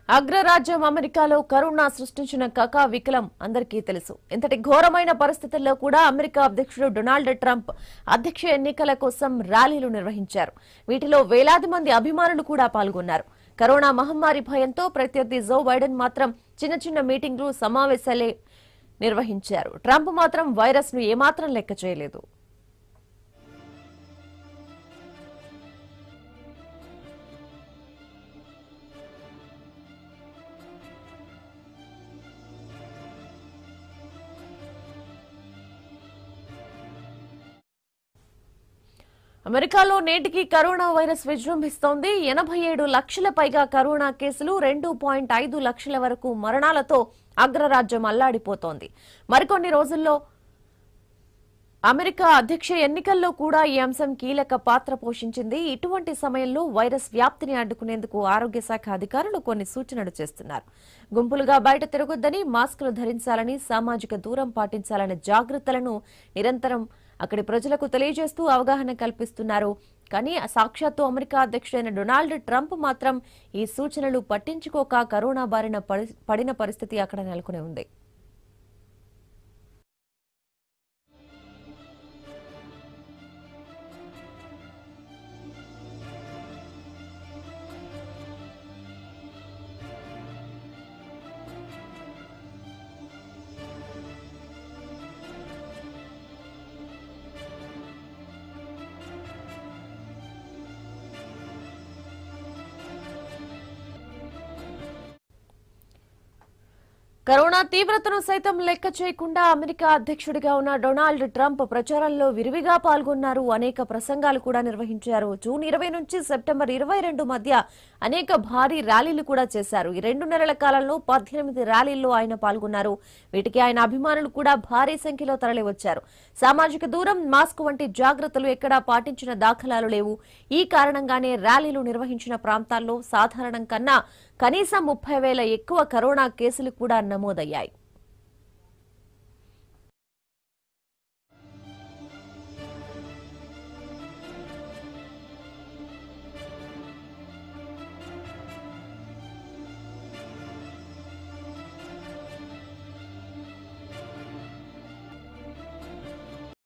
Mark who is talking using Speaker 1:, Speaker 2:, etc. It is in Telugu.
Speaker 1: అగ్రరాజ్యం అమెరికాలో కరోనా సృష్టించిన కకా వికలం అందరికీ తెలుసు ఇంతటి ఘోరమైన పరిస్థితుల్లో కూడా అమెరికా అధ్యక్షుడు డొనాల్డ్ ట్రంప్ అధ్యక్ష ఎన్నికల కోసం ర్యాలీలు నిర్వహించారు వీటిలో వేలాది మంది అభిమానులు కూడా పాల్గొన్నారు కరోనా మహమ్మారి భయంతో ప్రత్యర్థి జో బైడెన్ మాత్రం చిన్న చిన్న మీటింగ్లు సమావేశాలే నిర్వహించారు ట్రంప్ మాత్రం వైరస్ ను ఏమాత్రం లెక్క చేయలేదు అమెరికాలో నేటికి కరోనా వైరస్ విజృంభిస్తోంది ఎనభై ఏడు లక్షల పైగా కరోనా కేసులు రెండు పాయింట్ ఐదు లక్షల వరకు మరణాలతో అగ్రరాజ్యం అల్లాడిపోతోంది మరికొన్ని రోజుల్లో అమెరికా అధ్యక్ష ఎన్నికల్లో కూడా ఈ అంశం కీలక పాత్ర పోషించింది ఇటువంటి సమయంలో వైరస్ వ్యాప్తిని అడ్డుకునేందుకు ఆరోగ్య శాఖ అధికారులు కొన్ని సూచనలు చేస్తున్నారు గుంపులుగా బయట తిరగొద్దని మాస్కులు ధరించాలని సామాజిక దూరం పాటించాలనే జాగ్రత్తలను నిరంతరం అక్కడి ప్రజలకు తెలియజేస్తూ అవగాహన కల్పిస్తున్నారు కానీ సాక్షాత్తు అమెరికా అధ్యక్షుడైన డొనాల్డ్ ట్రంప్ మాత్రం ఈ సూచనలు పట్టించుకోక కరోనా బారిన పడి- పడిన పరిస్థితి అక్కడ నెలకొని ఉంది కరోనా తీవ్రతను సైతం లెక్క చేయకుండా అమెరికా అధ్యక్షుడిగా ఉన్న డొనాల్డ్ ట్రంప్ ప్రచారంలో విరివిగా పాల్గొన్నారు అనేక ప్రసంగాలు కూడా నిర్వహించారు జూన్ ఇరవై నుంచి సెప్టెంబర్ ఇరవై రెండు మధ్య అనేక భారీ ర్యాలీలు కూడా చేశారు ఈ రెండు నెలల కాలంలో పద్దెనిమిది ర్యాలీల్లో ఆయన పాల్గొన్నారు వీటికి ఆయన అభిమానులు కూడా భారీ సంఖ్యలో తరలివచ్చారు సామాజిక దూరం మాస్క్ వంటి జాగ్రత్తలు ఎక్కడా పాటించిన దాఖలాలు లేవు ఈ కారణంగానే ర్యాలీలు నిర్వహించిన ప్రాంతాల్లో సాధారణం కన్నా కనీసం ముప్పై వేల ఎక్కువ కరోనా కేసులు కూడా నమోదయ్యాయి